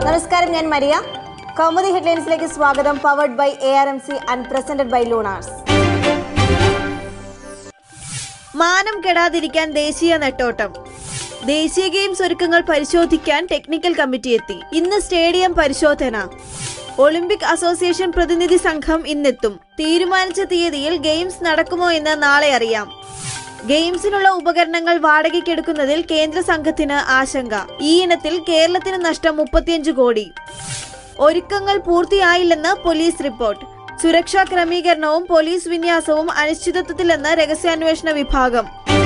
നമസ്കാരം ഞാൻ മരിയ കൗമുദി ഹെഡ്ലൈൻസിലേക്ക് സ്വാഗതം powered by A R M C and presented by Lunars മാനം കെടാതിരിക്കാൻ ദേശീയ നെട്ടോട്ടം ദേശീയ ഗെയിംസ് ഒരുക്കങ്ങൾ പരിശോധിക്കാൻ ടെക്നിക്കൽ കമ്മിറ്റി എത്തി ഇന്ന് സ്റ്റേഡിയം പരിശോധന ഒളിമ്പിക് അസോസിയേഷൻ പ്രതിനിധി സംഘം ഇന്നെത്തും തീരുമാനിച്ച തീയതിയിൽ ഗെയിംസ് നടക്കുമോ എന്ന് നാളെ അറിയാം ഗെയിംസിനുള്ള ഉപകരണങ്ങൾ വാടകയ്ക്കെടുക്കുന്നതിൽ കേന്ദ്ര സംഘത്തിന് ആശങ്ക ഈ ഇനത്തിൽ കേരളത്തിന് നഷ്ടം മുപ്പത്തിയഞ്ച് കോടി ഒരുക്കങ്ങൾ പൂർത്തിയായില്ലെന്ന് പോലീസ് റിപ്പോർട്ട് സുരക്ഷാ ക്രമീകരണവും പോലീസ് വിന്യാസവും അനിശ്ചിതത്വത്തിലെന്ന് രഹസ്യാന്വേഷണ വിഭാഗം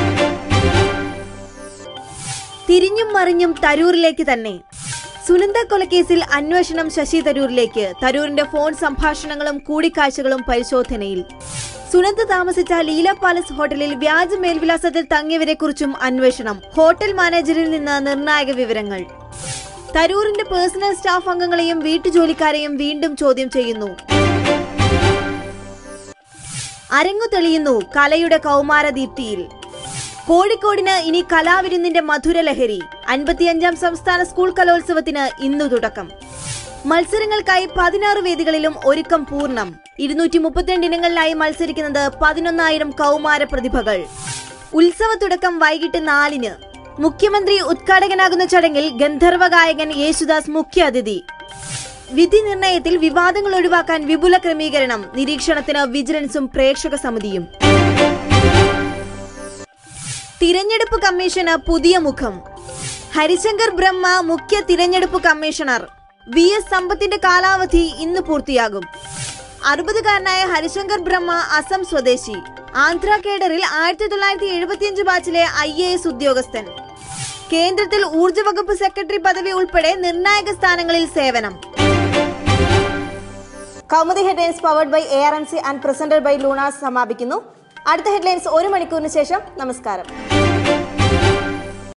തിരിഞ്ഞും മറിഞ്ഞും തരൂരിലേക്ക് തന്നെ സുനന്ദ കൊലക്കേസിൽ അന്വേഷണം ശശി തരൂരിലേക്ക് തരൂരിന്റെ ഫോൺ സംഭാഷണങ്ങളും കൂടിക്കാഴ്ചകളും പരിശോധനയിൽ സുനന്ദ താമസിച്ച ലീല പാലസ് ഹോട്ടലിൽ വ്യാജ മേൽവിലാസത്തിൽ തങ്ങിയവരെ കുറിച്ചും അന്വേഷണം ഹോട്ടൽ മാനേജറിൽ നിന്ന് നിർണായക വിവരങ്ങൾ തരൂരിന്റെ പേഴ്സണൽ സ്റ്റാഫ് അംഗങ്ങളെയും വീട്ടുജോലിക്കാരെയും വീണ്ടും ചോദ്യം ചെയ്യുന്നു അരങ്ങു തെളിയുന്നു കലയുടെ കൗമാര ദീപ്തിയിൽ കോഴിക്കോടിന് ഇനി കലാവിരുന്നിന്റെ മധുരലഹരി അൻപത്തിയഞ്ചാം സംസ്ഥാന സ്കൂൾ കലോത്സവത്തിന് ഇന്നു തുടക്കം മത്സരങ്ങൾക്കായി പതിനാറ് വേദികളിലും ഒരുക്കം പൂർണ്ണം ഇരുന്നൂറ്റി മുപ്പത്തിരണ്ട് ഇനങ്ങളിലായി മത്സരിക്കുന്നത് പതിനൊന്നായിരം കൗമാര പ്രതിഭകൾ ഉത്സവ തുടക്കം വൈകിട്ട് നാലിന് മുഖ്യമന്ത്രി ഉദ്ഘാടകനാകുന്ന ചടങ്ങിൽ ഗന്ധർവ ഗായകൻ യേശുദാസ് മുഖ്യാതിഥി വിധി നിർണയത്തിൽ വിവാദങ്ങൾ ഒഴിവാക്കാൻ വിപുല ക്രമീകരണം നിരീക്ഷണത്തിന് വിജിലൻസും പ്രേക്ഷക സമിതിയും തിരഞ്ഞെടുപ്പ് കമ്മീഷന് പുതിയ മുഖം ഹരിശങ്കർ ബ്രഹ്മ മുഖ്യ തിരഞ്ഞെടുപ്പ് കമ്മീഷണർ വി എസ് സമ്പത്തിന്റെ കാലാവധി ഇന്ന് പൂർത്തിയാകും അറുപതുകാരനായ ഹരിശങ്കർ ബ്രഹ്മ അസം സ്വദേശി ആന്ധ്ര കേഡറിൽ ആയിരത്തി തൊള്ളായിരത്തി എഴുപത്തിയഞ്ച് ബാച്ചിലെ ഐ എ എസ് ഉദ്യോഗസ്ഥൻ കേന്ദ്രത്തിൽ ഊർജ്ജ വകുപ്പ് സെക്രട്ടറി പദവി ഉൾപ്പെടെ നിർണായക സ്ഥാനങ്ങളിൽ സേവനം Kaumudi headlines powered by A R M C and presented by Lunars സമാപിക്കുന്നു അടുത്ത ഹെഡ്ലൈൻസ് ഒരു മണിക്കൂറിന് ശേഷം നമസ്കാരം